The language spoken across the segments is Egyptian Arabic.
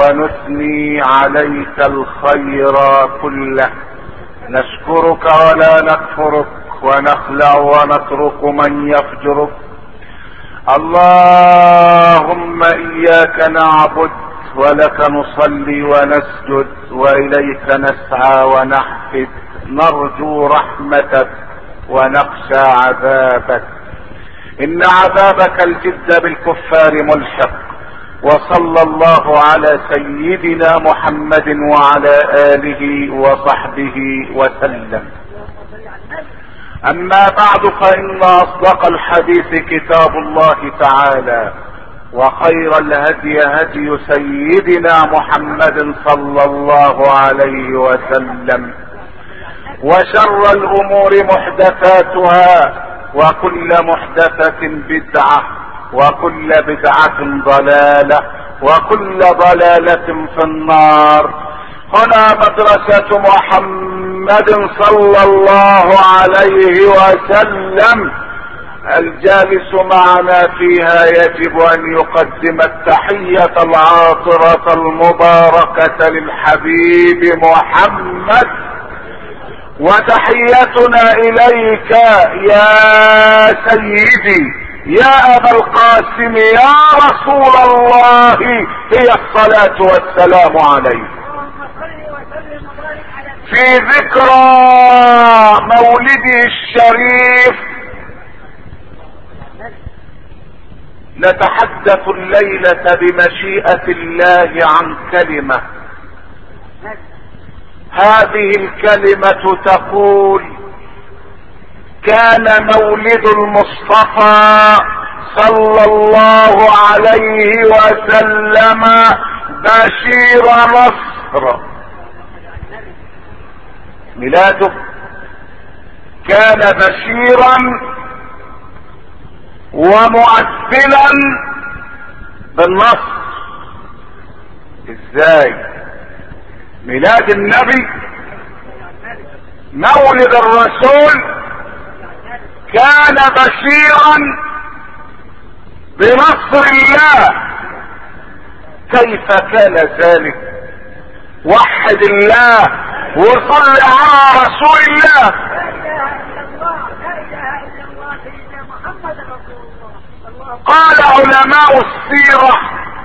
ونثني عليك الخير كله نشكرك ولا نكفرك ونخلع ونترك من يفجرك اللهم اياك نعبد ولك نصلي ونسجد واليك نسعى ونحفد نرجو رحمتك ونخشى عذابك ان عذابك الجد بالكفار ملحق وصلى الله على سيدنا محمد وعلى اله وصحبه وسلم اما بعد فان اصدق الحديث كتاب الله تعالى وخير الهدي هدي سيدنا محمد صلى الله عليه وسلم وشر الامور محدثاتها وكل محدثة بدعة وكل بدعة ضلالة وكل ضلالة في النار هنا مدرسة محمد صلى الله عليه وسلم الجالس معنا فيها يجب ان يقدم التحية العاطرة المباركة للحبيب محمد وتحيتنا اليك يا سيدي يا ابا القاسم يا رسول الله هي الصلاة والسلام عليك في ذكرى مولده الشريف نتحدث الليلة بمشيئة الله عن كلمة هذه الكلمة تقول كان مولد المصطفى صلى الله عليه وسلم بشير نصر ميلاده كان بشيرا ومؤثلا بالنصر ازاي ميلاد النبي مولد الرسول كان بشيرا بنصر الله كيف كان ذلك وحد الله وصل على رسول الله قال علماء السيره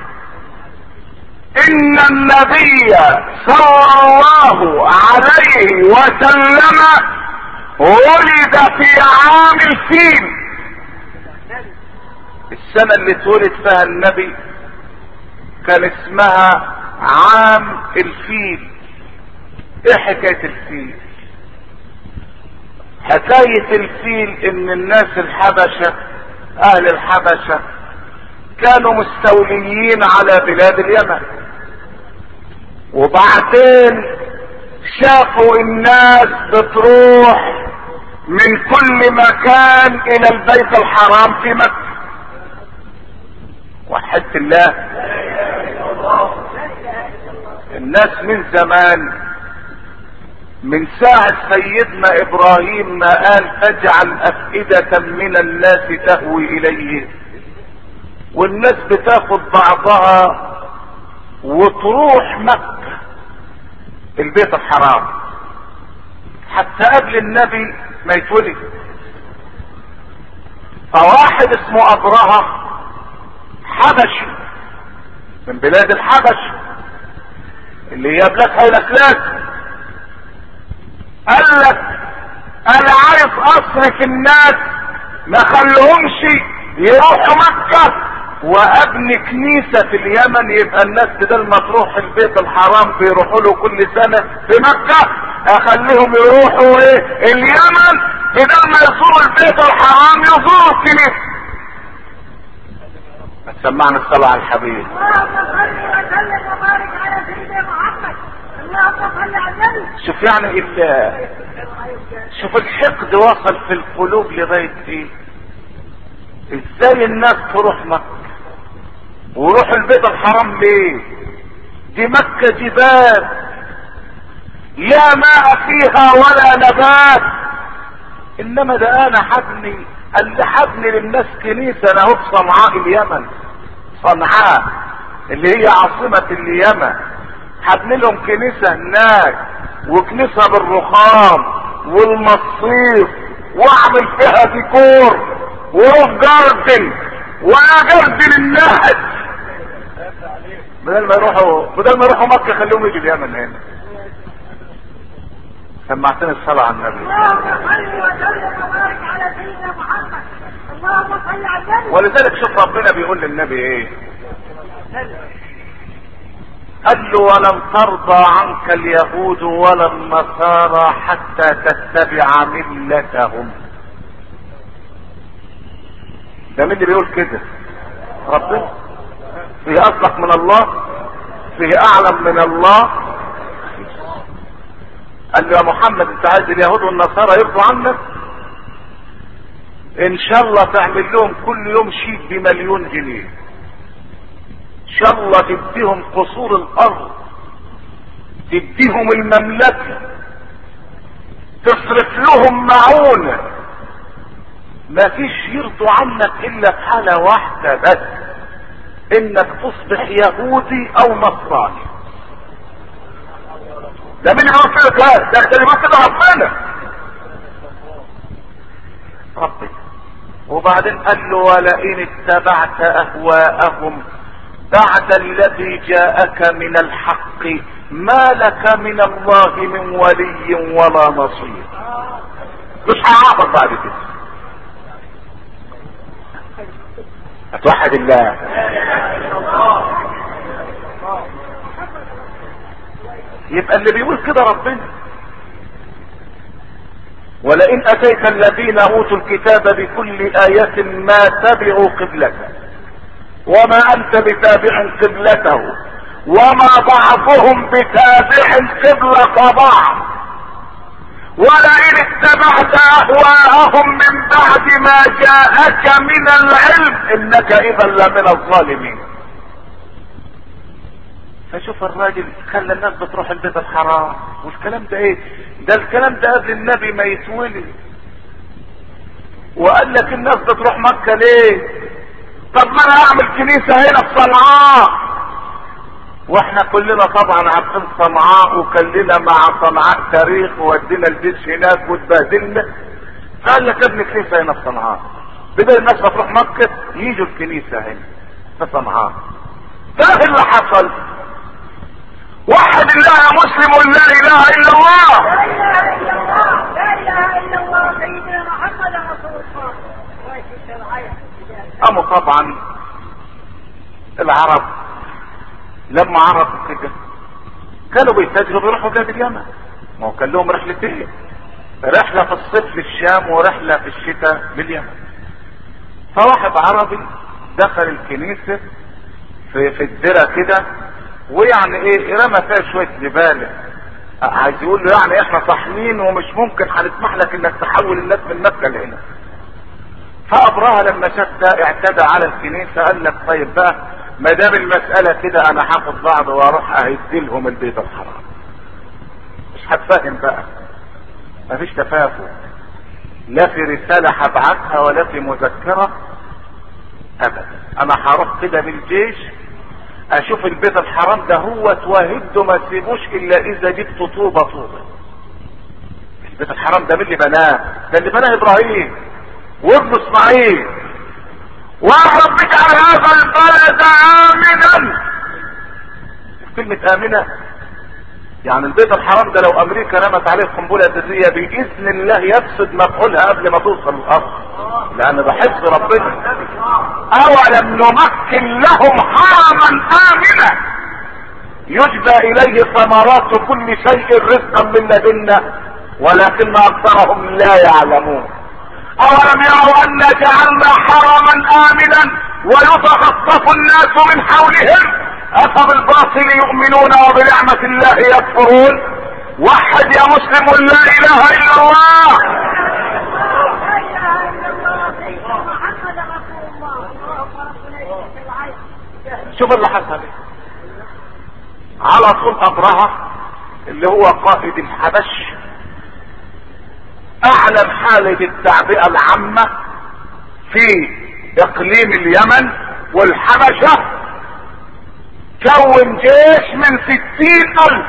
ان النبي صلى الله عليه وسلم ولد في عام الفيل السنة اللي اتولد فيها النبي كان اسمها عام الفيل ايه حكاية الفيل حكاية الفيل ان الناس الحبشة اهل الحبشة كانوا مستوليين على بلاد اليمن وبعدين شافوا الناس بتروح من كل مكان الى البيت الحرام في مكة وحدت الله الناس من زمان من ساعة سيدنا ابراهيم ما قال فاجعل افئدة من الناس تهوي اليه والناس بتاخد بعضها وتروح مكة البيت الحرام حتى قبل النبي ما يتولد فواحد اسمه ابرهة حبشي من بلاد الحبش اللي هي بلاد هيلسلاس قال لك انا عارف اصرف الناس ما خلهمش يروحوا مكة وابني كنيسة في اليمن يبقى الناس بدل ما تروح البيت الحرام بيروحوا له كل سنة في مكة اخليهم يروحوا ايه اليمن بدل ما يزوروا البيت الحرام يزوروا الكنيسة ما تسمعنا الصلاة على الحبيب اللهم صل وسلم وبارك على سيدنا محمد اللهم صل على النبي شوف يعني ال- شوف الحقد وصل في القلوب لغاية ايه ازاي الناس تروح مكة وروح البيت الحرام ليه دي مكة جبال لا ماء فيها ولا نبات انما ده انا حبني اللي حبني للناس كنيسة انا هو في صنعاء اليمن صنعاء اللي هي عاصمة اليمن هبني لهم كنيسة هناك وكنيسة بالرخام والمصيف واعمل فيها ديكور وروف جاردن وانا جاردن الناس بدل ما يروحوا بدل ما يروحوا مكة خليهم يجوا اليمن هنا سمعتني الصلاة على النبي اللهم صل وسلم وبارك على سيدنا محمد اللهم صل على النبي ولذلك شوف ربنا بيقول للنبي ايه قال له ولن ترضى عنك اليهود ولا النصارى حتى تتبع ملتهم ده مين اللي بيقول كده ربنا فيه اصدق من الله فيه اعلم من الله قال له يا محمد انت عايز اليهود والنصارى يرضوا عنك ان شاء الله تعمل لهم كل يوم شيك بمليون جنيه ان شاء الله تديهم قصور الارض تديهم المملكة تصرف لهم معونة ما فيش يرضوا عنك الا في حالة واحدة بس انك تصبح يهودي او نصراني ده مين اللي بيقول كده ده ده اللي بيقول كده ربنا ربنا وبعدين قال له ولئن اتبعت اهواءهم بعد الذي جاءك من الحق ما لك من الله من ولي ولا نصير مش هيعاقب بعد كده اتوحد الله يبقى اللي بيقول كده ربنا ولئن اتيت الذين اوتوا الكتاب بكل آية ما تبعوا قبلتك وما انت بتابع قبلته وما بعضهم بتابع قبلة بعض ولئن اتبعت اهواءهم من بعد ما جاءك من العلم انك اذا لمن الظالمين فشوف الراجل خلى الناس بتروح البيت الحرام والكلام ده ايه ده الكلام ده قبل النبي ما يتولد وقال لك الناس بتروح مكة ليه طب ما انا اعمل كنيسة هنا في صنعاء واحنا كلنا طبعا عارفين صنعاء وكان لنا مع صنعاء تاريخ وودينا الجيش هناك واتبهدلنا قال لك ابني كنيسة هنا في صنعاء بدل الناس بتروح مكة يجوا الكنيسة هنا في صنعاء ده اللي حصل وحد الله يا مسلم ولا اله الا الله لا اله الا الله لا اله الا الله سيدنا محمد رسول الله كويس الشرعية قاموا طبعا العرب لما عرفوا كده كانوا بيتاجروا بيروحوا بلاد اليمن ما هو كان لهم رحلتين رحلة في الصيف للشام ورحلة في الشتاء لليمن فواحد عربي دخل الكنيسة في, في الدرة كده ويعني ايه رمى فيها شوية زبالة عايز يقول له يعني احنا صاحيين ومش ممكن هنسمح لك انك تحول الناس من مكة لهنا فابرهة لما شاف ده اعتدى على الكنيسة قال لك طيب بقى ما دام المسألة كده انا هاخد بعض واروح اهدلهم البيت الحرام مش هتفهم بقى مفيش تفاهم لا في رسالة هبعتها ولا في مذكرة ابدا انا هروح كده بالجيش اشوف البيت الحرام ده هو توهده ما تسيبوش الا اذا جبت طوبة طوبة البيت الحرام ده مين اللي بناه ده اللي بناه ابراهيم وابن اسماعيل واعرف بك على هذا البلد امنا كلمة امنة يعني البيت الحرام ده لو امريكا رمت عليه قنبلة ذرية باذن الله يفسد مفعولها قبل ما توصل الارض لان ده حفظ ربنا اولم نمكن لهم حرما امنا يجبى اليه ثمرات كل شيء رزقا من لدنا ولكن اكثرهم لا يعلمون اولم يروا انا جعلنا حرما امنا ويتخطف الناس من حولهم افبالباطل يؤمنون وبنعمة الله يكفرون وحد يا مسلم لا اله الا الله لا اله الا الله سيدنا محمد رسول الله اللهم ربنا يجزيك العافية شوف اللي حصل ايه على طول ابرهة اللي هو قائد الحبش اعلن حالة التعبئة العامة في اقليم اليمن والحبشة كون جيش من ستين الف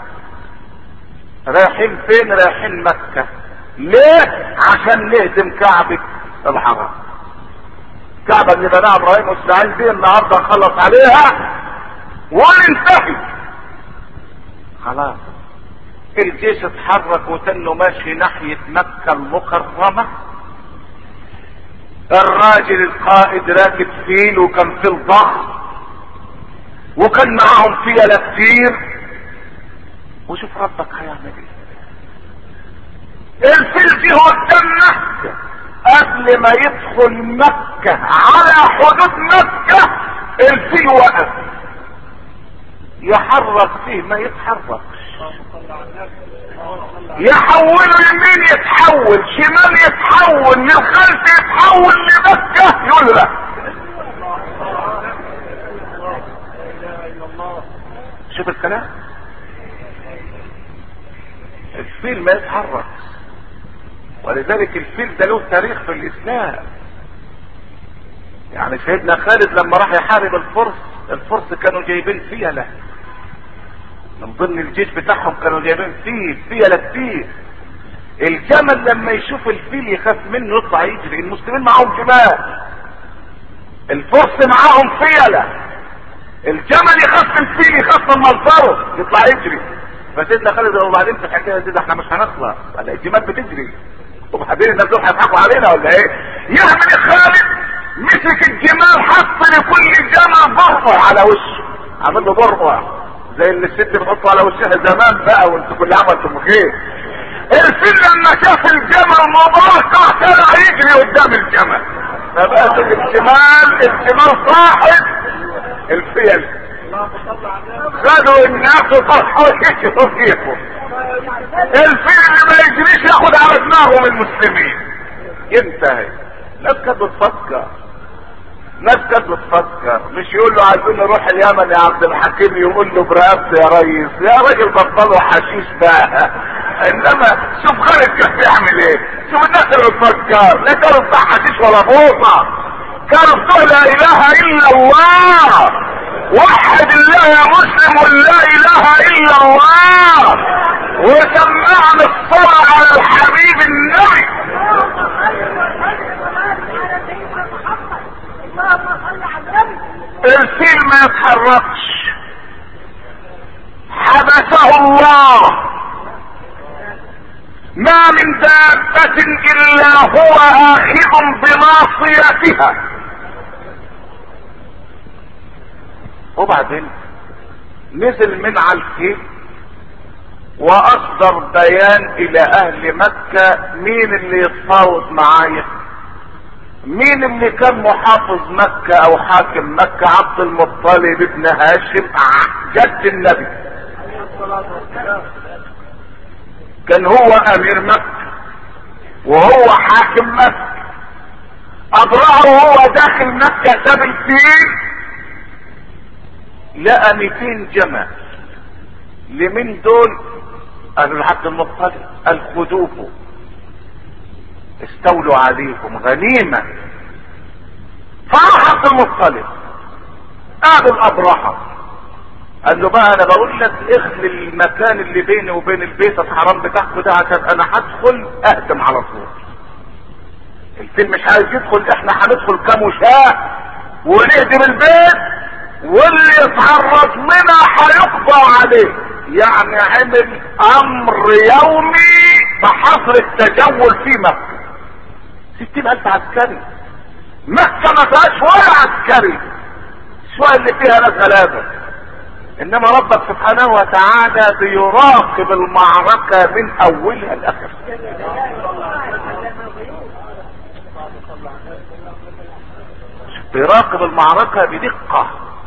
رايحين فين رايحين مكة ليه عشان نهدم كعبة الحرم كعبة اللي بناها ابراهيم واستعين بيه النهارده نخلص عليها وننتهي خلاص الجيش اتحرك وتنه ماشي ناحية مكة المكرمة الراجل القائد راكب فيل وكان فيل ضخم وكان معاهم فيلة كتير وشوف ربك هيعمل ايه الفيل جه قدام مكة قبل ما يدخل مكة على حدود مكة الفيل وقف يحرك فيه ما يتحركش يحوله يمين يتحول شمال يتحول للخلف يتحول لمكة يلغى شوف الكلام الفيل ما يتحرك ولذلك الفيل ده له تاريخ في الاسلام يعني سيدنا خالد لما راح يحارب الفرس الفرس كانوا جايبين فيلة من ضمن الجيش بتاعهم كانوا جايبين فيل فيلة كتير الجمل لما يشوف الفيل يخاف منه يطلع يجري المسلمين معاهم جمال الفرس معاهم فيلة الجمل يخاف من الفيل يخاف من منظره يطلع يجري فسيدنا خالد وبعدين في الحكايه دي ده احنا مش هنخلص ولا الجمال بتجري وبعدين الناس دول هيضحكوا علينا ولا ايه؟ يعمل خالد مسك الجمال حط لكل جمل ضربه على وشه عمل له ضربه زي اللي الست بتحطه على وشها زمان بقى وانتوا كل عملتم بخير الفيل لما شاف الجمل مباركة طلع يجري قدام الجمل فبقى الجمال الجمال صاحب الفيل خدوا الناس وطلعوا يشروا فيهم الفيل اللي ما يجريش ياخد على دماغهم المسلمين ينتهي ناس كانت بتفكر ناس كانت بتفكر مش يقول له عايزين نروح اليمن يا عبد الحكيم يقول له برقبته يا ريس يا راجل بطلوا حشيش بقى انما شوف خالد كان بيعمل ايه شوف الناس اللي بتفكر لا كانوا بتاع حشيش ولا بوطه كانوا بتوع لا اله الا الله وحد الله يا مسلم ولا اله الا الله وسمعنا الصلاة على الحبيب النبي الفيل ما يتحركش حبسه الله ما من دابة الا هو اخذ بناصيتها وبعدين نزل من على الفيل واصدر بيان الى اهل مكة مين اللي يتفاوض معايا مين اللي كان محافظ مكة او حاكم مكة عبد المطلب ابن هاشم جد النبي كان هو امير مكة وهو حاكم مكة ابرعه وهو داخل مكة ساب الفيل لقى 200 جمل لمين دول قالوا لعبد المطلب قال خذوه استولوا عليكم غنيمة فراح عبد المطلب قابل ابرهة قال له بقى انا بقول لك اخلي المكان اللي بيني وبين البيت الحرام بتاعكم ده عشان انا هدخل اهدم على طول الفيل مش عايز يدخل احنا هندخل كام وشاء ونهدم البيت واللي يتعرض منها هيقضى عليه يعني عمل امر يومي بحظر التجول في مكة ستين الف عسكري مكة ما فيهاش ولا عسكري شوية اللي فيها ناس غلابة انما ربك سبحانه وتعالى بيراقب المعركة من اولها لاخرها بيراقب المعركة بدقة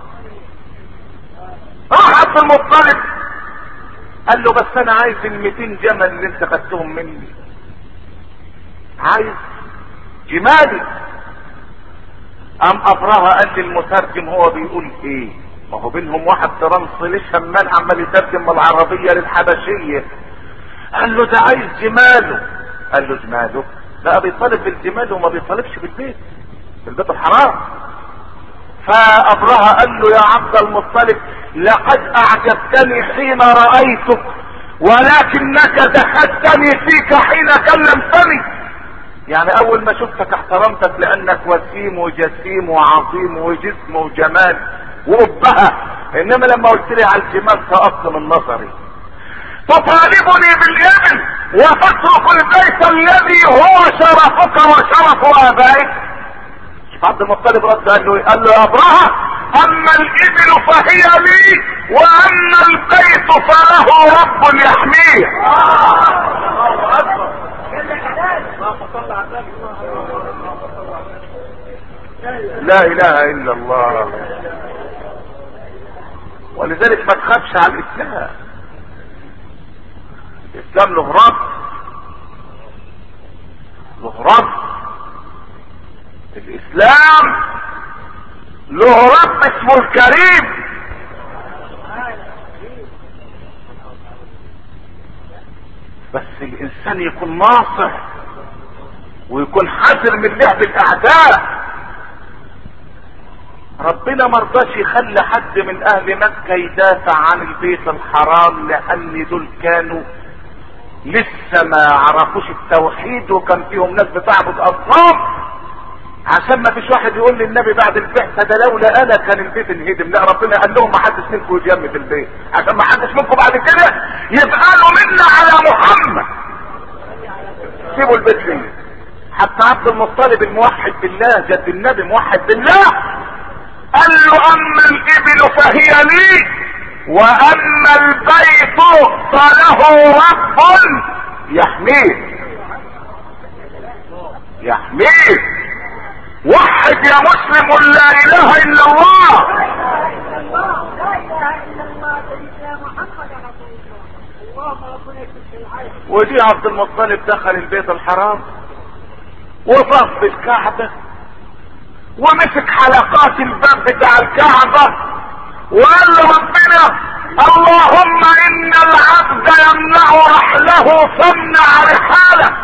راح عبد المطلب قال له بس انا عايز ال 200 جمل اللي انت خدتهم مني عايز جمالي ام ابرهة قال لي المترجم هو بيقول ايه ما هو بينهم واحد فرنسي شمال عمال يترجم من العربية للحبشية قال له ده عايز جماله قال له جماله لا بيطالب بالجمال وما بيطالبش بالبيت بالبيت الحرام فابرهة قال له يا عبد المطلب لقد اعجبتني حين رأيتك ولكنك دخلتني فيك حين كلمتني يعني اول ما شفتك احترمتك لانك وسيم وجسيم وعظيم وجسم وجمال وأبهة انما لما قلت لي على الجمال سقطت من نظري تطالبني بالابن وتترك البيت الذي هو شرفك وشرف ابائك شوف عبد المطلب رد قال له قال له يا ابراهة اما الابل فهي لي واما البيت فله رب يحميه لا اله الا الله ولذلك ما تخافش على الاسلام الاسلام له رب له رب الاسلام له رب اسمه الكريم بس الانسان يكون ناصح ويكون حذر من لعب الاعداء ربنا مرضاش يخلي حد من اهل مكة يدافع عن البيت الحرام لان دول كانوا لسه ما عرفوش التوحيد وكان فيهم ناس بتعبد اصنام عشان ما فيش واحد يقول للنبي بعد البعثه ده لولا انا كان البيت انهدم لا ربنا قال لهم ما حدش منكم يتيم في البيت عشان ما حدش منكم بعد كده يبقى منا على محمد سيبوا البيت ليه حتى عبد المطلب الموحد بالله جد النبي موحد بالله قال له اما الابل فهي لي واما البيت فله رب يحميه يحميه وحد يا مسلم لا اله الا الله لا اله الا الله سيدنا محمد رسول الله اللهم ربنا يكفي العين ودي عبد المطلب دخل البيت الحرام وطاف بالكعبة ومسك حلقات الباب بتاع الكعبة وقال له ربنا اللهم ان العبد يمنع رحله فامنع رحاله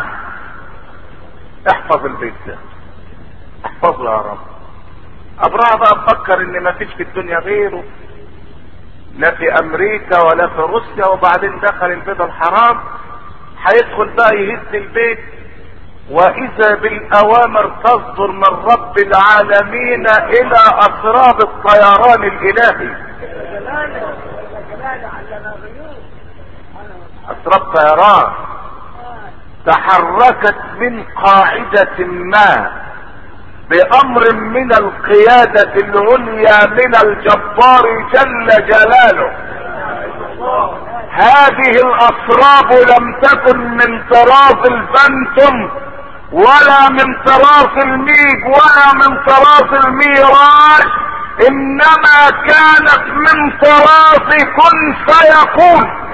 احفظ البيت ده احفظه يا رب ابراهيم بقى مفكر ان ما فيش في الدنيا غيره لا في امريكا ولا في روسيا وبعدين دخل البيت الحرام هيدخل بقى يهز البيت واذا بالاوامر تصدر من رب العالمين الى اسراب الطيران الالهي اسراب طيران تحركت من قاعدة ما بامر من القيادة العليا من الجبار جل جلاله هذه الاسراب لم تكن من طراز الفانتوم ولا من طراز الميج ولا من طراز الميراج انما كانت من طراز كن فيكون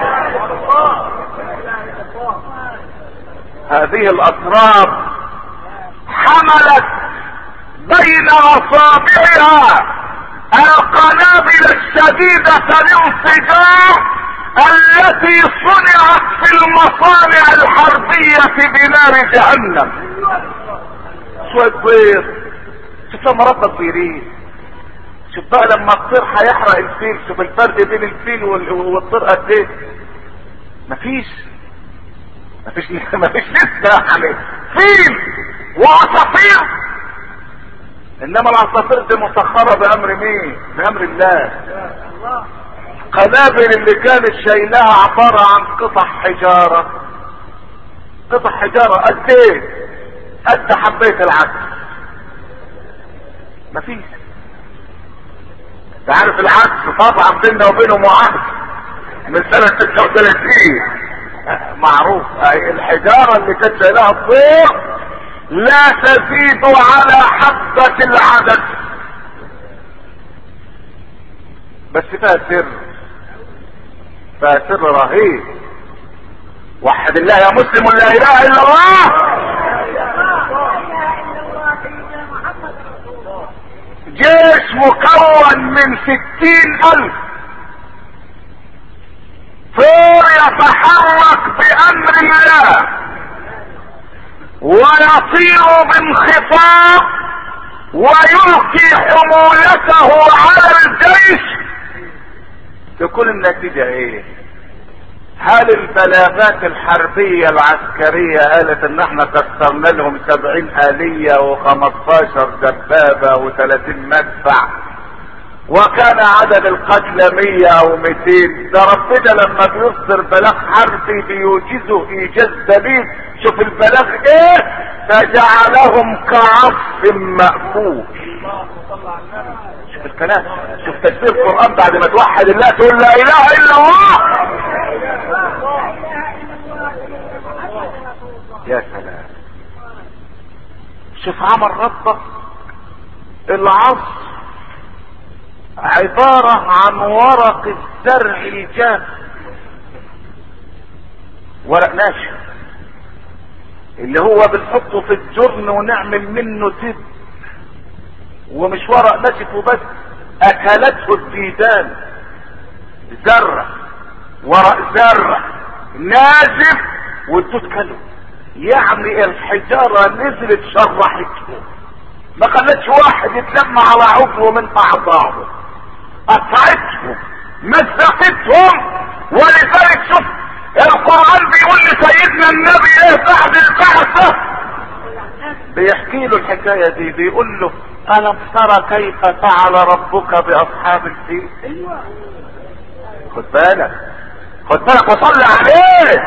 هذه الاسراب حملت بين اصابعها القنابل الشديدة الانفجار التي صنعت في المصانع الحربية بنار جهنم شوية بيض شوف لما ربك بيريد شوف بقى لما الطير هيحرق الفيل شوف الفرق بين الفيل وال- والطير قد ايه مفيش مفيش مفيش لسه يعني فيل وعصافير انما العصافير دي مسخره بامر مين بامر الله القنابل اللي كانت شايلاها عباره عن قطع حجاره قطع حجاره قد ايه قد حبيت العدس مفيش انت عارف العدس طبعا بيننا وبينه معاهد من سنه 36 معروف أي الحجاره اللي كانت شايلاها الطير لا تزيد على حبة العدد بس فيها سر فيها سر رهيب وحد الله يا مسلم لا اله الا الله لا اله الا الله سيدنا محمد رسول الله جيش مكون من ستين الف طير يتحرك بامر الله ويطير بانخفاض ويلقي حمولته على الجيش تكون النتيجة ايه هل البلاغات الحربية العسكرية قالت ان احنا كسرنا لهم سبعين آلية وخمستاشر دبابة وثلاثين مدفع وكان عدد القتلى مية او ميتين ده ربنا لما بيصدر بلاغ حربي بيوجزه ايجاز دليل شوف البلاغ ايه فجعلهم كعصف مأكول شوف الكلام شوف تفسير القرآن بعد ما توحد الله تقول لا اله الا الله يا سلام شوف عمل ربك العصر عبارة عن ورق الزرع الجاف ورق ناشف اللي هو بنحطه في الجرن ونعمل منه تب ومش ورق ناشف وبس اكلته الديدان زرع ورق زرع نازف والدود كله يعني الحجارة نزلت شرحته ما خلتش واحد يتلم على عضو من اعضائه قطعتهم مزقتهم ولذلك شوف القرآن بيقول لسيدنا النبي ايه بعد البعثة بيحكي له الحكاية دي بيقول له ألم ترى كيف فعل ربك بأصحاب الفيل خد بالك خد بالك وصل عليه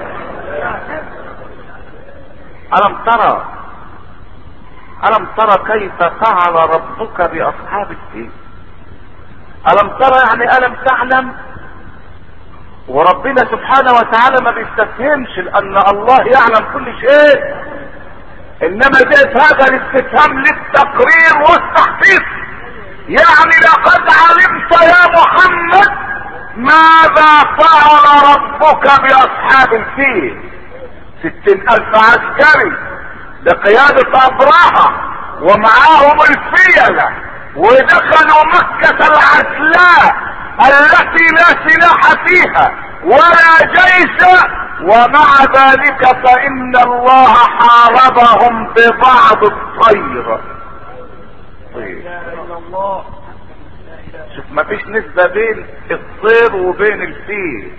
ألم ترى ألم ترى كيف فعل ربك بأصحاب الفيل ألم ترى يعني ألم تعلم وربنا سبحانه وتعالى ما بيستفهمش لأن الله يعلم كل شيء إنما جاءت هذا الاستفهام للتقرير والتحقيق يعني لقد علمت يا محمد ماذا فعل ربك بأصحاب الفيل ستين ألف عسكري بقيادة أبرهة ومعاهم الفيلة ودخلوا مكة العسلاء التي لا سلاح فيها ولا جيش ومع ذلك فإن الله حاربهم ببعض الطير طير. شوف ما فيش نسبة بين الطير وبين الفيل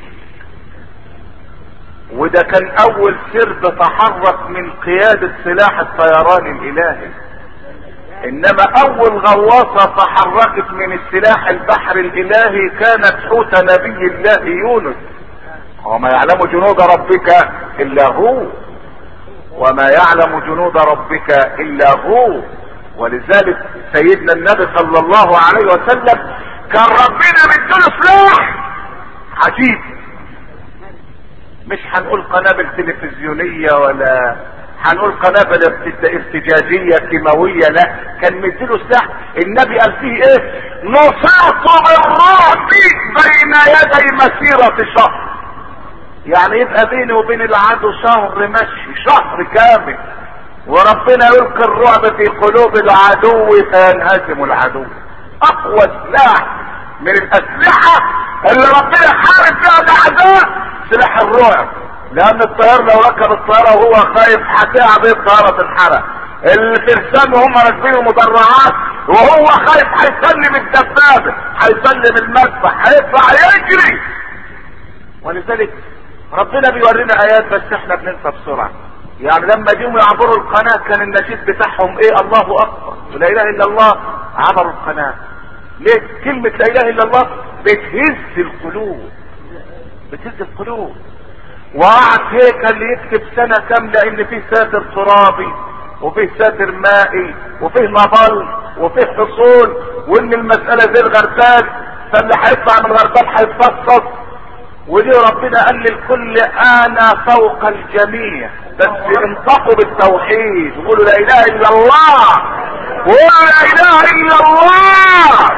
وده كان اول سرب تحرك من قيادة سلاح الطيران الالهي انما اول غواصة تحركت من السلاح البحر الالهي كانت حوت نبي الله يونس وما يعلم جنود ربك الا هو وما يعلم جنود ربك الا هو ولذلك سيدنا النبي صلى الله عليه وسلم كان ربنا مديله سلاح عجيب مش هنقول قنابل تلفزيونية ولا هنقول قنابل ارتجاجية كيماوية لا كان مديله سلاح النبي قال فيه ايه نصرت بالرعب بين يدي مسيرة شهر يعني يبقى بيني وبين العدو شهر مشي شهر كامل وربنا يلقي الرعب في قلوب العدو فينهزم العدو اقوى سلاح من الاسلحة اللي ربنا حارب فيها الاعداء سلاح الرعب لان الطيار لو ركب الطيارة وهو خايف هتقع بيه الطيارة تنحرق الفرسان وهم راكبين المدرعات وهو خايف هيسلم الدبابة هيسلم المدفع هيطلع يجري ولذلك ربنا بيورينا ايات بس احنا بننسى بسرعة يعني لما جيهم يعبروا القناة كان النشيد بتاعهم ايه الله اكبر لا اله الا الله عبروا القناة ليه كلمة لا اله الا الله بتهز القلوب بتهز القلوب وقعد هيكل يكتب سنة كاملة ان فيه ساتر ترابي وفيه ساتر مائي وفيه مظل وفيه حصول وان المسألة زي الغربال فاللي هيطلع من الغربال هيتفصص ودي ربنا قال للكل انا فوق الجميع بس انطقوا بالتوحيد وقولوا لا اله الا الله وقولوا لا اله الا الله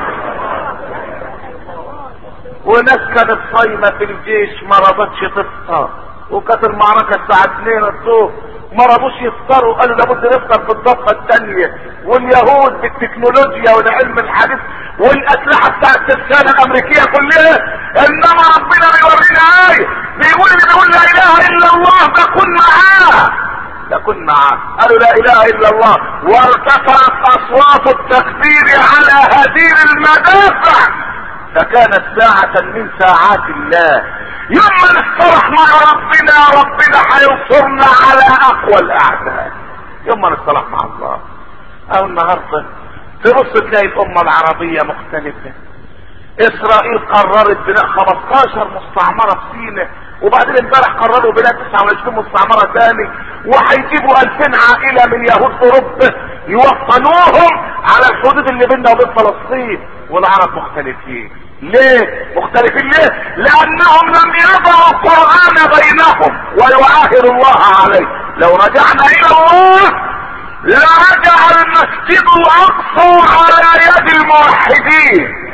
وناس كانت صايمه في الجيش ما رضتش تفطر وكانت المعركه الساعه 2 الظهر ما رضوش يفطروا قالوا لابد نفطر في الضفه الثانيه واليهود بالتكنولوجيا والعلم الحديث والاسلحه بتاعت الترسانه الامريكيه كلها انما ربنا بيورينا ايه بيقول اللي بيقول لا اله الا الله بكون معاه تكن معه قالوا لا اله الا الله وارتفعت اصوات التكبير على هذه المدافع فكانت ساعة من ساعات الله يوم ما نصطلح مع ربنا ربنا هينصرنا على اقوى الاعداء يوم ما نصطلح مع الله او النهارده تبص تلاقي الامه العربيه مختلفه اسرائيل قررت بناء 15 مستعمره في سيناء وبعدين امبارح قرروا بناء 29 مستعمره ثاني وهيجيبوا 2000 عائله من يهود اوروبا يوطنوهم على الحدود اللي بيننا وبين فلسطين والعرب مختلفين ليه مختلفين ليه لانهم لم يضعوا القران بينهم ويعاهد الله عليه لو رجعنا الى الله لرجع المسجد الاقصى على يد الموحدين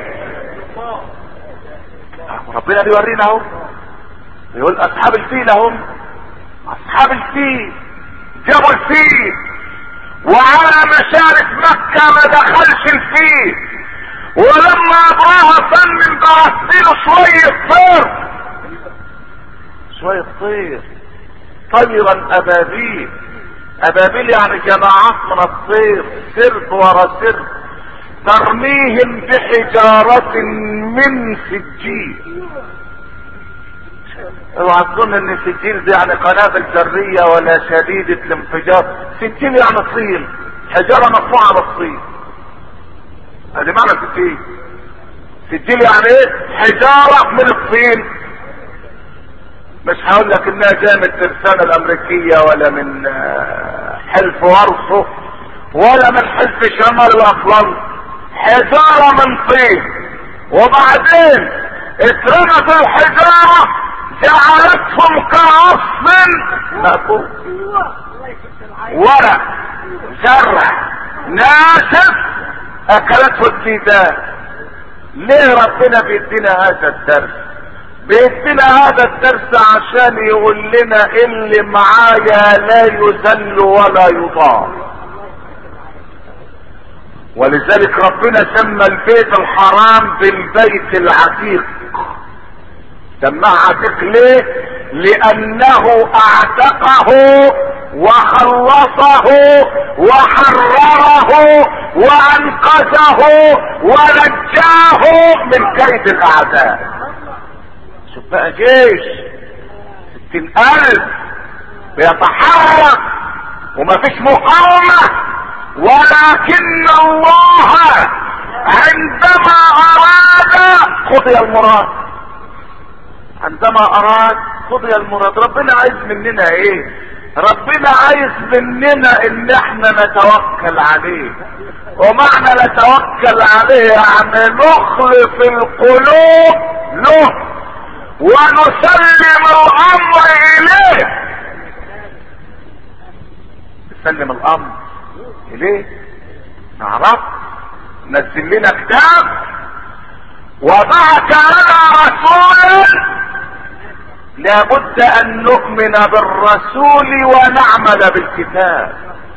ربنا بيورينا اهو يقول اصحاب الفيل اهم اصحاب الفيل جابوا الفيل وعلى مشارف مكة ما دخلش الفيل ولما ابراها فن برسله شوية طير شوية طير طيرا ابابيل ابابيل يعني جماعات من الطير سرب ورا سرب ترميهم بحجارة من سجيل اوعى تظن ان سجيل دي يعني قنابل ذرية ولا شديدة الانفجار سجيل يعني طين حجارة مصنوعة بالطين هذه معنى سجيل سجيل يعني ايه حجارة من الطين مش هقول لك انها جايه من الترسانة الامريكية ولا من حلف ورصه ولا من حلف شمال الاطلنط حجارة من طين وبعدين اترمت الحجارة جعلتهم كعصف مأكول ورق زرع ناشف اكلته الديدان ليه ربنا بيدينا هذا الدرس بيدينا هذا الدرس عشان يقول لنا اللي معايا لا يذل ولا يضار ولذلك ربنا سمى البيت الحرام بالبيت العتيق سماه عتيق ليه لانه اعتقه وخلصه وحرره وانقذه ونجاه من كيد الاعداء شوف بقى جيش ستين الف بيتحرك ومفيش مقاومه ولكن الله عندما اراد قضي المراد عندما اراد قضي المراد ربنا عايز مننا ايه ربنا عايز مننا ان احنا نتوكل عليه ومعنى نتوكل عليه يعني نخلص القلوب له ونسلم الامر اليه نسلم الامر اليه نعرف نزل لنا كتاب وبعث لنا رسولا لابد ان نؤمن بالرسول ونعمل بالكتاب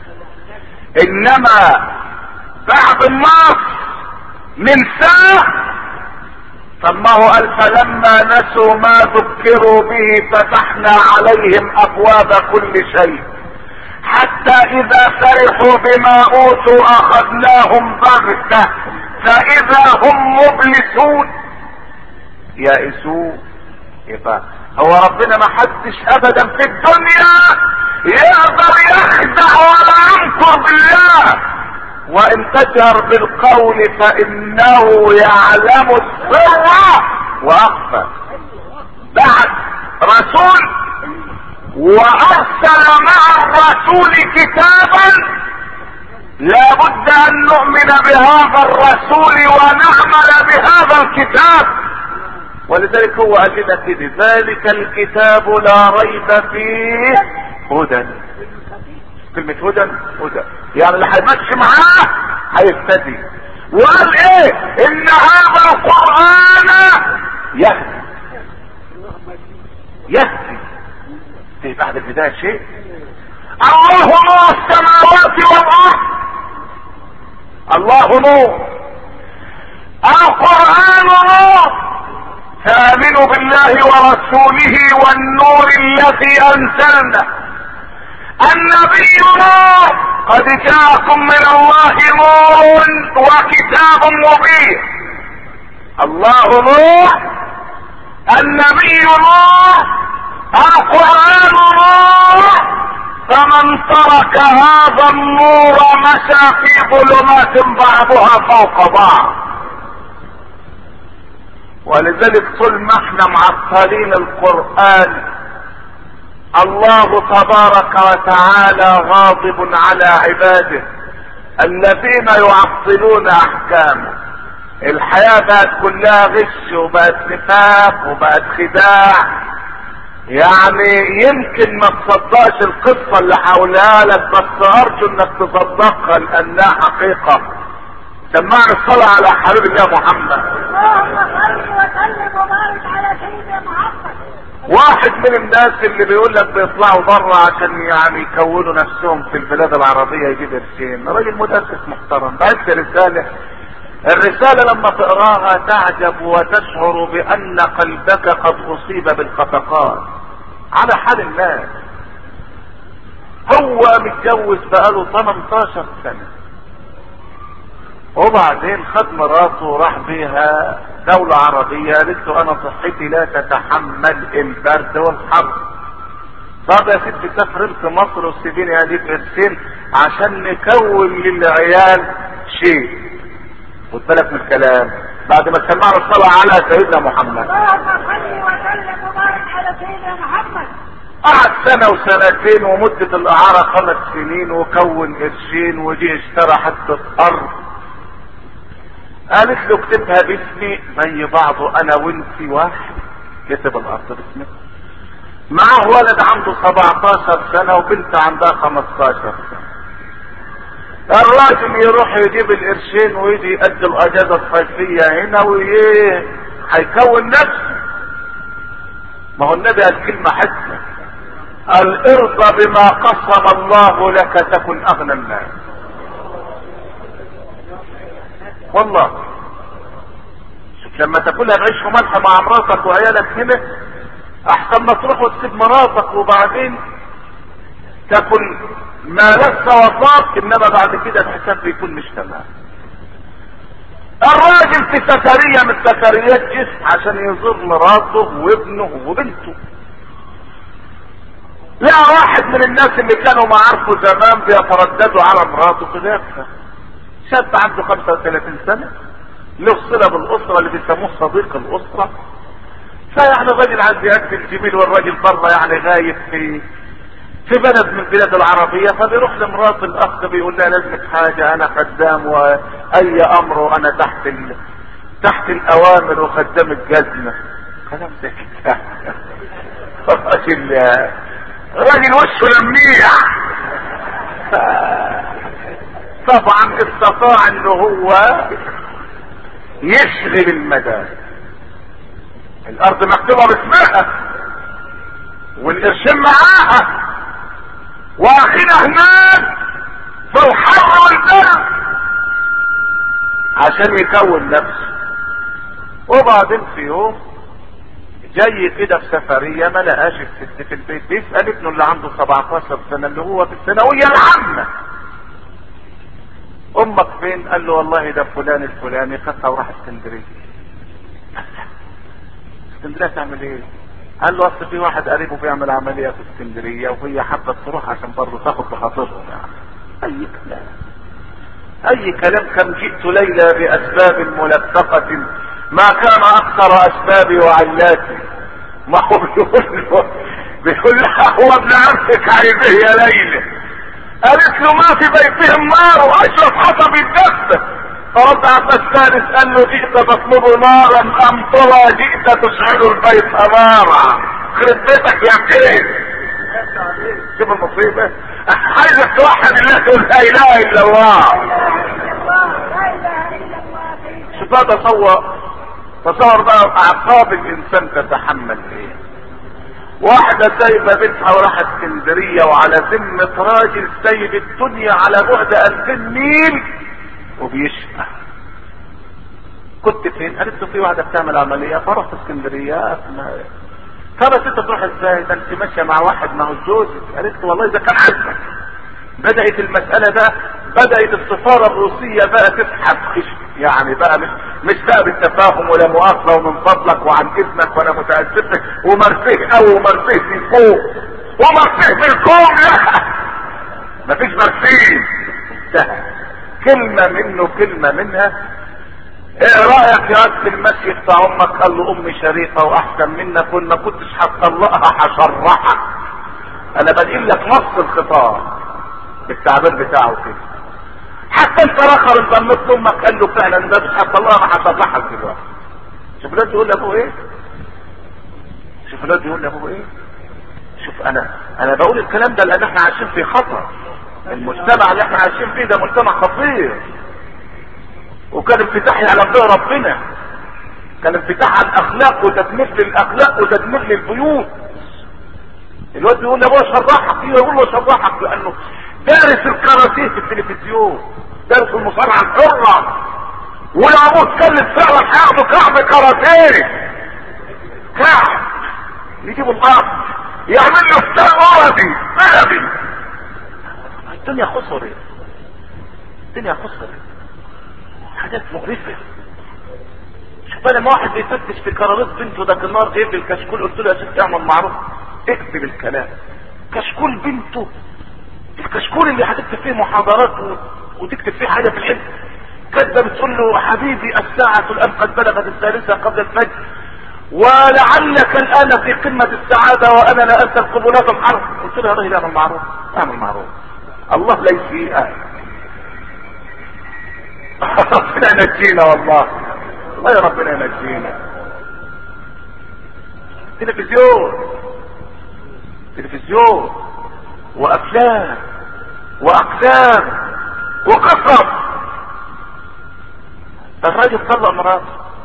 انما بعد النص ننساه طب ما هو قال فلما نسوا ما ذكروا به فتحنا عليهم ابواب كل شيء حتى اذا فرحوا بما اوتوا اخذناهم بغتة فاذا هم مبلسون يائسون يبقى هو ربنا ما حدش ابدا في الدنيا يقدر يخدع ولا ينكر بالله وان تجهر بالقول فانه يعلم السر واخفى بعد رسول وارسل مع الرسول كتابا لابد ان نؤمن بهذا الرسول ونعمل بهذا الكتاب ولذلك هو قال لنا كده ذلك الكتاب لا ريب فيه هدى كلمة هدى هدى يعني اللي هيمشي معاه هيهتدي وقال ايه ان هذا القرآن يهدي يهدي في بعد البداية شيء الله نور السماوات والارض الله نور القرآن نور فامنوا بالله ورسوله والنور الذي انزلنا النبي نور قد جاءكم من الله نور وكتاب مبين الله نور النبي نور القرآن نور فمن ترك هذا النور مشى في ظلمات بعضها فوق بعض ولذلك طول ما احنا معطلين القرآن الله تبارك وتعالى غاضب على عباده الذين يعطلون احكامه الحياة بقت كلها غش وبقت نفاق وبقت خداع يعني يمكن ما تصدقش القصة اللي حولها لك بس ارجو انك تصدقها لانها حقيقة سمعنا الصلاة على حبيب الله محمد اللهم صل وسلم وبارك على سيدنا محمد واحد من الناس اللي بيقول لك بيطلعوا بره عشان يعني يكونوا نفسهم في البلاد العربية يجيب قرشين راجل مدرس محترم بعت رسالة الرسالة لما تقراها تعجب وتشعر بأن قلبك قد أصيب بالخفقان على حال الناس هو متجوز بقاله 18 سنة وبعدين خد مراته وراح بيها دولة عربية قالت له انا صحتي لا تتحمل البرد والحر طب يا ست سافر انت مصر وسيبيني اديك قرشين عشان نكون للعيال شيء خد بالك من الكلام بعد ما سمعنا الصلاة على سيدنا محمد اللهم صل وسلم وبارك على سيدنا محمد قعد سنة وسنتين ومدة الإعارة خمس سنين وكون قرشين وجي اشترى حتة أرض قالت له اكتبها باسمي زي بعضه أنا وانتي واحد كتب الأرض باسمي معاه ولد عنده 17 سنة وبنت عندها 15 سنة الراجل يروح يجيب القرشين ويجي يأدي الأجازة الصيفية هنا وإيه هيكون نفسه ما هو النبي قال كلمة حسنة الارضى بما قسم الله لك تكن اغنى الناس والله شوف لما تاكلها بعيش وملح مع مراتك وعيالك هنا احسن ما تروح وتسيب مراتك وبعدين تاكل ما لست وطاق انما بعد كده الحساب بيكون مش تمام الراجل في سفرية من سفريات جسم عشان يزور مراته وابنه وبنته لا واحد من الناس اللي كانوا معارفه زمان بيترددوا على مراته كده شاب عنده 35 سنة له صلة بالأسرة اللي بيسموه صديق الأسرة فيعني الراجل عايز يأدي الجميل والراجل بره يعني غايب في في بلد من البلاد العربية فبيروح لمرات الأخ بيقول لها لازمك حاجة أنا خدام وأي أمر وأنا تحت ال... تحت الأوامر وخدام الجزمة كلام زي كده الراجل راجل وشه لميع طبعا استطاع ان هو يشغل المدى الارض مكتوبة باسمها والقرشين معاها واخدها هناك في الحر والبرد عشان يكون نفسه وبعدين في يوم جاي كده في سفرية ما لقاش الست في البيت بيسأل ابنه اللي عنده 17 سنة اللي هو في الثانوية العامة امك فين قال له والله ده فلان الفلاني خدها وراح اسكندرية اسكندرية تعمل ايه قال له اصل في واحد قريبه بيعمل عملية في اسكندرية وهي حابة تروح عشان برضه تاخد بخاطرهم يعني اي كلام اي كلام كم جئت ليلى باسباب ملفقة ما كان اكثر اسبابي وعلاتي ما هو بيقول له بيقول لها هو ابن عمك عايزه يا ليلى قالت له ما في بيتهم نار واشرف حسب الدفة فرد عبد الثالث قال له جئت تطلب نارا ام ترى جئت تشعل البيت نارا خرب بيتك يا كيف شوف المصيبة عايزك توحد الله تقول لا اله الا الله لا اله الا الله سيدنا شوف بقى تصور تصور بقى اعصاب الانسان تتحمل ايه واحدة سايبة بيتها وراحت اسكندرية وعلى ذمة راجل سايب الدنيا على بعد 2000 ميل وبيشقى كنت فين؟ قالت له في واحدة بتعمل عملية فرحت اسكندرية اسمها طب انت تروح ازاي ده انت ماشيه مع واحد ما هو جوزك قالت له والله اذا كان عاجبك بدأت المسألة ده بدأت السفارة الروسية بقى تسحب خشب يعني بقى مش مش بقى بالتفاهم ولا مؤاخذة ومن فضلك وعن اذنك وانا متأسفك ومرفيه قوي ومرفيه في فوق ومرفيه في الكوم لا مفيش مرفيه انتهى كلمة منه كلمة منها ايه رأيك يا واد في المشي بتاع امك قال له امي شريفة واحسن منك وان ما كنتش هتطلقها هشرحك انا بنقل لك نص الخطاب بالتعبير بتاعه كده حتى انت رخر انت ضمت امك قال له فعلا ده مش هتطلقها انا هشرحك دلوقتي شوف الواد يقول لابوه ايه شوف الواد يقول لابوه ايه شوف انا انا بقول الكلام ده لان احنا عايشين في خطر المجتمع اللي احنا عايشين فيه ده مجتمع خطير وكان انفتاح على بيع ربنا كان انفتاح على الاخلاق وتدمير للاخلاق وتدمير للبيوت الواد بيقول لابوه شرحك يقول له شرحك لانه دارس الكاراتيه في التلفزيون دارس المصارعه الحره ولو ابوه اتكلم فعلا هياخدوا كعب كاراتيه كعب يجيبوا الارض يعمل له فتاة ارضي ذهبي الدنيا خسرت الدنيا خسرت حاجات مقرفة شوف لما واحد بيفتش في كراريس بنته ده النار جايب لي الكشكول قلت له يا ست اعمل معروف اكتب الكلام كشكول بنته الكشكول اللي هتكتب فيه محاضرات و... وتكتب فيه حاجة في العلم كاتبه بتقول له حبيبي الساعة الآن قد بلغت الثالثة قبل الفجر ولعلك الآن في قمة السعادة وأنا لا أنسى القبلات الحرب قلت له يا راجل اعمل معروف اعمل معروف الله لا يسيئك ربنا ينجينا والله الله يا ربنا ينجينا تلفزيون تلفزيون وافلام واقلام وقصص الراجل طلق مراته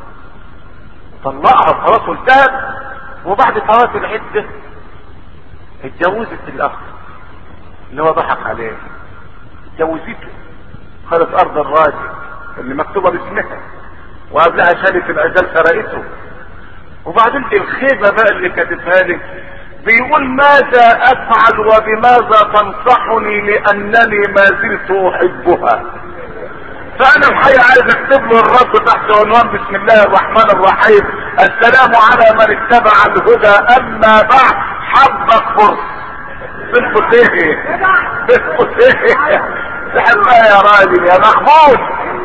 طلقها خلاص وانتهت وبعد فوات العده اتجوزت الاخ اللي هو ضحك عليه اتجوزته خدت ارض الراجل اللي مكتوبه باسمها وقبلها شالت العجال سرقته وبعدين الخيبه بقى اللي كاتبها لي بيقول ماذا افعل وبماذا تنصحني لانني ما زلت احبها فانا الحقيقه عايز اكتب له الرد تحت عنوان بسم الله الرحمن الرحيم السلام على من اتبع الهدى اما بعد حبك فرص بنت ايه بنت ايه تحبها يا راجل يا مخبوط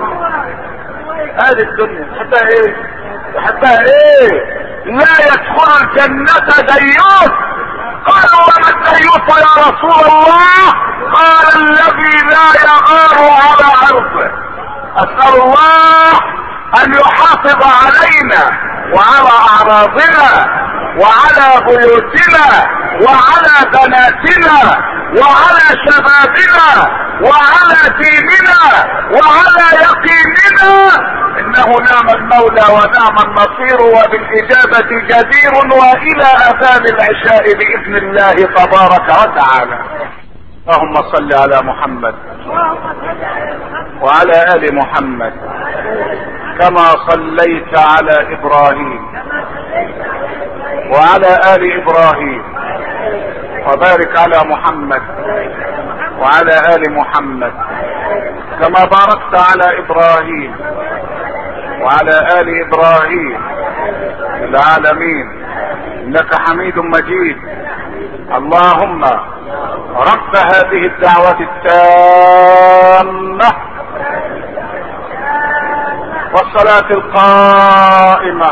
هذه الدنيا تحبها ايه تحبها ايه لا يدخل الجنة ديوث قالوا وما الديوث يا رسول الله قال الذي لا يغار على عرضه اسأل الله ان يحافظ علينا وعلى اعراضنا وعلى بيوتنا وعلى بناتنا وعلى شبابنا وعلى ديننا وعلى يقيننا انه نعم المولى ونعم النصير وبالاجابة جدير والى اذان العشاء باذن الله تبارك وتعالى اللهم صل على محمد وعلى ال محمد كما صليت على ابراهيم وعلى ال ابراهيم وبارك على محمد وعلى ال محمد كما باركت على ابراهيم وعلى ال ابراهيم العالمين انك حميد مجيد اللهم رب هذه الدعوة التامة والصلاة القائمة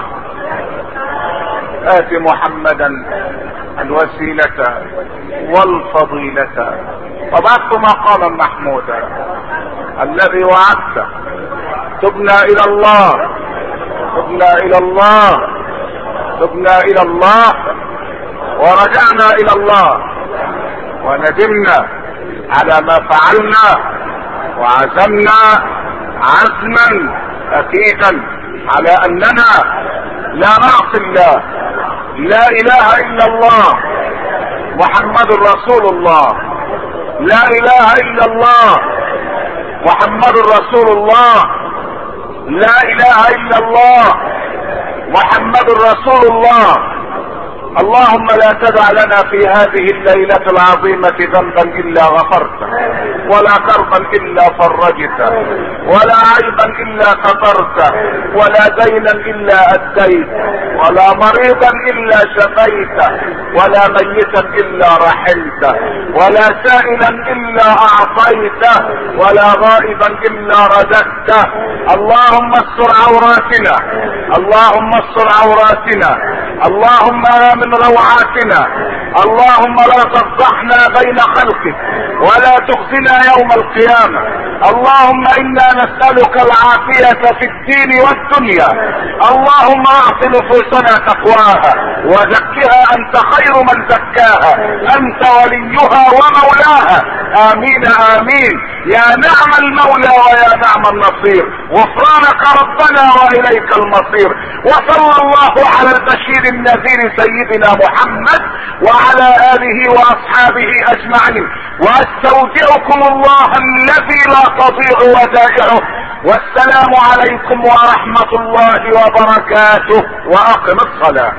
آت محمدا الوسيلة والفضيلة وبعثت مقاما محمودا الذي وعدته تبنا الى الله تبنا الى الله تبنا الى الله ورجعنا الى الله وندمنا على ما فعلنا وعزمنا عزما اكيدا على اننا لا نعصي الله لا اله الا الله محمد رسول الله لا اله الا الله محمد رسول الله لا اله الا الله محمد رسول الله اللهم لا تدع لنا في هذه الليلة العظيمة ذنبا الا غفرته ولا كربا الا فرجته ولا عيبا الا سترته ولا دينا الا اديته ولا مريضا الا شفيته ولا ميتا الا رحمته ولا سائلا الا اعطيته ولا غائبا الا رددته اللهم استر عوراتنا اللهم استر عوراتنا اللهم امن روعاتنا اللهم لا تفضحنا بين خلقك ولا تخزنا يوم القيامة اللهم انا نسألك العافية في الدين والدنيا اللهم اعط نفوسنا تقواها وزكها انت خير من زكاها انت وليها ومولاها امين امين يا نعم المولى ويا نعم النصير غفرانك ربنا واليك المصير وصلى الله على البشير النذير سيدنا محمد وعلى اله واصحابه اجمعين واستودعكم الله الذي لا تضيع ودائعه والسلام عليكم ورحمة الله وبركاته واقم الصلاة